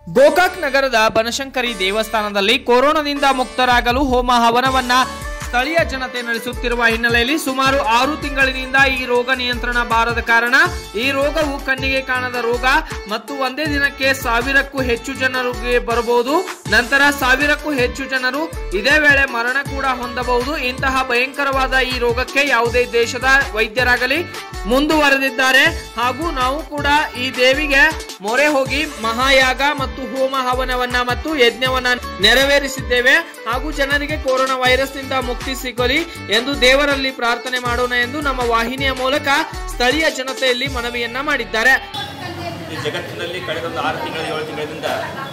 ಗೋಕಾಕ್ ನಗರದ ಬನಶಂಕರಿ ದೇವಸ್ಥಾನದಲ್ಲಿ ಕೊರೋನಾದಿಂದ ಮುಕ್ತರಾಗಲು ಹೋಮ ಹವನವನ್ನ ಸ್ಥಳೀಯ ಜನತೆ ನಡೆಸುತ್ತಿರುವ ಹಿನ್ನೆಲೆಯಲ್ಲಿ ಸುಮಾರು ಆರು ತಿಂಗಳಿನಿಂದ ಈ ರೋಗ ನಿಯಂತ್ರಣ ಬಾರದ ಕಾರಣ ಈ ರೋಗವು ಕಣ್ಣಿಗೆ ಕಾಣದ ರೋಗ ಮತ್ತು ಒಂದೇ ದಿನಕ್ಕೆ ಸಾವಿರಕ್ಕೂ ಹೆಚ್ಚು ಜನರಿಗೆ ಬರಬಹುದು ನಂತರ ಸಾವಿರಕ್ಕೂ ಹೆಚ್ಚು ಜನರು ಇದೇ ವೇಳೆ ಮರಣ ಕೂಡ ಹೊಂದಬಹುದು ಇಂತಹ ಭಯಂಕರವಾದ ಈ ರೋಗಕ್ಕೆ ಯಾವುದೇ ದೇಶದ ವೈದ್ಯರಾಗಲಿ ಮುಂದುವರೆದಿದ್ದಾರೆ ಹಾಗೂ ನಾವು ಕೂಡ ಈ ದೇವಿಗೆ ಮೊರೆ ಹೋಗಿ ಮಹಾಯಾಗ ಮತ್ತು ಹೋಮ ಹವನವನ್ನ ಮತ್ತು ಯಜ್ಞವನ್ನ ನೆರವೇರಿಸಿದ್ದೇವೆ ಹಾಗೂ ಜನರಿಗೆ ಕೊರೋನಾ ವೈರಸ್ ನಿಂದ ಮುಕ್ತಿ ಸಿಗಲಿ ಎಂದು ದೇವರಲ್ಲಿ ಪ್ರಾರ್ಥನೆ ಮಾಡೋಣ ಎಂದು ನಮ್ಮ ವಾಹಿನಿಯ ಮೂಲಕ ಸ್ಥಳೀಯ ಜನತೆಯಲ್ಲಿ ಮನವಿಯನ್ನ ಮಾಡಿದ್ದಾರೆ ಈ ಜಗತ್ತಿನಲ್ಲಿ ಕಳೆದ ಒಂದು ಆರು ತಿಂಗಳ ಏಳು ತಿಂಗಳಿಂದ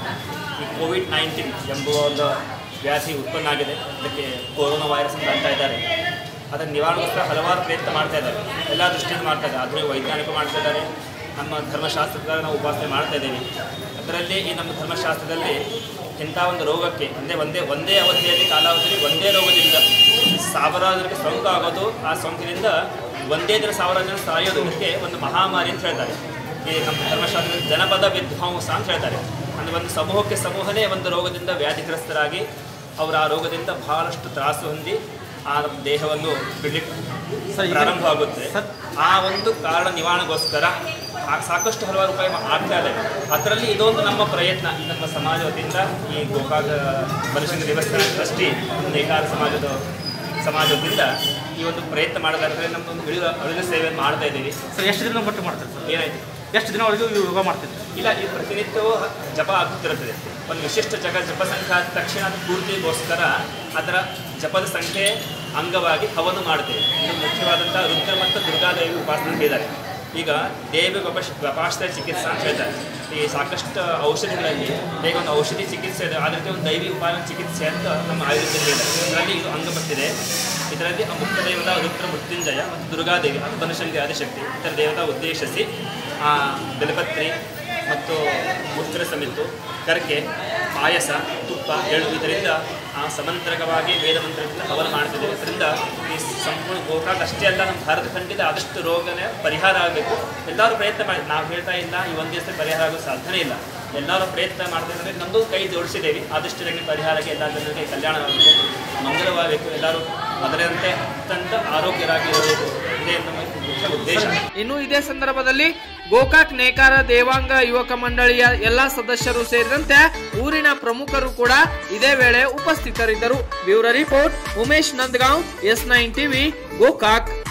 ಈ ಕೋವಿಡ್ ನೈನ್ಟೀನ್ ಎಂಬುವ ಒಂದು ವ್ಯಾಧಿ ಉತ್ಪನ್ನ ಆಗಿದೆ ಅದಕ್ಕೆ ಕೊರೋನಾ ವೈರಸ್ ಅಂತ ಅಂತ ಇದ್ದಾರೆ ಅದರ ನಿವಾರಣೆಗೋಸ್ಕರ ಹಲವಾರು ಪ್ರಯತ್ನ ಮಾಡ್ತಾ ಇದ್ದಾರೆ ಎಲ್ಲ ದೃಷ್ಟಿಯಿಂದ ಮಾಡ್ತಾ ಇದ್ದಾರೆ ಆದರೆ ವೈಜ್ಞಾನಿಕ ಮಾಡ್ತಾ ಇದ್ದಾರೆ ನಮ್ಮ ಧರ್ಮಶಾಸ್ತ್ರದ ನಾವು ಉಪಾಸನೆ ಮಾಡ್ತಾ ಇದ್ದೀವಿ ಅದರಲ್ಲಿ ಈ ನಮ್ಮ ಧರ್ಮಶಾಸ್ತ್ರದಲ್ಲಿ ಇಂಥ ಒಂದು ರೋಗಕ್ಕೆ ಅಂದರೆ ಒಂದೇ ಒಂದೇ ಅವಧಿಯಲ್ಲಿ ಕಾಲಾವಧಿಯಲ್ಲಿ ಒಂದೇ ರೋಗದಿಂದ ಸಾವಿರಾರು ಜನಕ್ಕೆ ಸೋಂಕು ಆಗೋದು ಆ ಸೋಂಕಿನಿಂದ ಒಂದೇ ದಿನ ಸಾವಿರಾರು ಜನ ಸಾಯೋದು ಇದಕ್ಕೆ ಒಂದು ಮಹಾಮಾರಿ ಅಂತ ಹೇಳ್ತಾರೆ ಈ ನಮ್ಮ ಧರ್ಮಶಾಸ್ತ್ರದಲ್ಲಿ ಜನಪದ ವಿಧ್ವಂಸ ಅಂತ ಹೇಳ್ತಾರೆ ಅಂದರೆ ಒಂದು ಸಮೂಹಕ್ಕೆ ಸಮೂಹನೇ ಒಂದು ರೋಗದಿಂದ ವ್ಯಾಧಿಗ್ರಸ್ತರಾಗಿ ಅವರು ಆ ರೋಗದಿಂದ ಬಹಳಷ್ಟು ತ್ರಾಸು ಹೊಂದಿ ಆ ದೇಹವನ್ನು ಬಿಡ್ಲಿಕ್ಕೆ ಪ್ರಾರಂಭವಾಗುತ್ತೆ ಆ ಒಂದು ಕಾರಣ ನಿವಾರಣೆಗೋಸ್ಕರ ಆ ಸಾಕಷ್ಟು ಹಲವಾರು ಉಪಾಯ ಆಗ್ತಾ ಇದೆ ಅದರಲ್ಲಿ ಇದೊಂದು ನಮ್ಮ ಪ್ರಯತ್ನ ಈ ನಮ್ಮ ಸಮಾಜ ವತಿಯಿಂದ ಈ ಗೋಕಾಕ ಬನಶಂಕರಿ ದೇವಸ್ಥಾನ ಟ್ರಸ್ಟಿ ನೇಕಾರ ಸಮಾಜದ ಸಮಾಜದಿಂದ ಈ ಒಂದು ಪ್ರಯತ್ನ ಮಾಡೋದಾದ್ರೆ ನಮ್ಮದೊಂದು ಅಳಿಲು ಅಳಿಲು ಸೇವೆಯನ್ನು ಮಾಡ್ತಾ ಇದ್ದೀವಿ ಸರ್ ಎಷ್ಟು ದಿನ ಪಟ್ಟು ಮಾಡ್ತಾರೆ ಸರ್ ಏನಾಯ್ತು ಎಷ್ಟು ದಿನವರೆಗೂ ಇವು ಯೋಗ ಮಾಡ್ತಿದ್ರು ಇಲ್ಲ ಈ ಪ್ರತಿನಿತ್ಯವೂ ಜಪ ಆಗುತ್ತಿರುತ್ತದೆ ಒಂದು ವಿಶಿಷ್ಟ ಜಗ ಜಪ ಸಂಖ್ಯೆ ಆದ ತಕ್ಷಣ ಅದು ಪೂರ್ತಿಗೋಸ್ಕರ ಅದರ ಜಪದ ಸಂಖ್ಯೆ ಅಂಗವಾಗಿ ಹವನು ಮಾಡ್ತೇವೆ ಇದು ಮುಖ್ಯವಾದಂಥ ರುದ್ರ ಮತ್ತು ದುರ್ಗಾದೇವಿ ಉಪಾಸನೆ ಹೇಳಿದ್ದಾರೆ ಈಗ ದೇವಿ ಗಪ ಗಪಾಶ್ರಯ ಚಿಕಿತ್ಸಾ ಅಂತ ಹೇಳ್ತಾರೆ ಈ ಸಾಕಷ್ಟು ಔಷಧಿಗಳಲ್ಲಿ ಹೇಗೆ ಒಂದು ಔಷಧಿ ಚಿಕಿತ್ಸೆ ಇದೆ ಆ ರೀತಿ ಒಂದು ದೈವಿ ಉಪಾಯ ಚಿಕಿತ್ಸೆ ಅಂತ ನಮ್ಮ ಆಯುರ್ವೇದ ಹೇಳಿದ್ದಾರೆ ಇದರಲ್ಲಿ ಇದು ಅಂಗ ಬರ್ತಿದೆ ಇದರಲ್ಲಿ ಆ ಮುಖ್ಯ ದೇವತಾ ರುದ್ರ ಮೃತ್ಯುಂಜಯ ಮತ್ತು ದುರ್ಗಾದೇವಿ ಅದು ಬನಶಂಕರಿ ಆದಿಶಕ್ತಿ ಇತರ ದೇವತಾ ಉದ್ದೇಶಿಸಿ ಆ ಬೆಲಪತ್ರಿ ಮತ್ತು ಮುಸ್ತ್ರ ಸಮಿತು ಕರ್ಕೆ ಪಾಯಸ ತುಪ್ಪ ಎಳ್ಳು ಇದರಿಂದ ಆ ಸಮಂತ್ರಕವಾಗಿ ವೇದ ಮಂತ್ರದಿಂದ ಹವನ ಮಾಡ್ತಿದ್ದೇವೆ ಇದರಿಂದ ಈ ಸಂಪೂರ್ಣ ಗೋಕಾಕ್ ಅಷ್ಟೇ ಅಲ್ಲ ನಮ್ಮ ಭಾರತ ಖಂಡಿತ ಆದಷ್ಟು ರೋಗನೇ ಪರಿಹಾರ ಆಗಬೇಕು ಎಲ್ಲರೂ ಪ್ರಯತ್ನ ಮಾಡಿ ನಾವು ಹೇಳ್ತಾ ಇಲ್ಲ ಈ ಒಂದು ದಿವಸ ಪರಿಹಾರ ಆಗೋ ಸಾಧ್ಯನೇ ಇಲ್ಲ ಎಲ್ಲರೂ ಪ್ರಯತ್ನ ಮಾಡ್ತಿದ್ರೆ ನಮ್ಮದು ಕೈ ಜೋಡಿಸಿದ್ದೇವೆ ಆದಷ್ಟು ಜನರಿಗೆ ಪರಿಹಾರಕ್ಕೆ ಎಲ್ಲ ಜನರಿಗೆ ಕಲ್ಯಾಣ ಆಗಬೇಕು ಮಂಗಲವಾಗಬೇಕು ಎಲ್ಲರೂ ಅದರಂತೆ ಅತ್ಯಂತ ಆರೋಗ್ಯರಾಗಿರಬೇಕು ಇದೇ ನಮ್ಮ ಮುಖ್ಯ ಉದ್ದೇಶ ಇನ್ನು ಇದೇ ಸಂದರ್ಭದಲ್ಲಿ ಗೋಕಾಕ್ ನೇಕಾರ ದೇವಾಂಗ ಯುವಕ ಮಂಡಳಿಯ ಎಲ್ಲಾ ಸದಸ್ಯರು ಸೇರಿದಂತೆ ಊರಿನ ಪ್ರಮುಖರು ಕೂಡ ಇದೇ ವೇಳೆ ಉಪಸ್ಥಿತರಿದ್ದರು bureau report Umesh Nandagaon S nine TV Gokak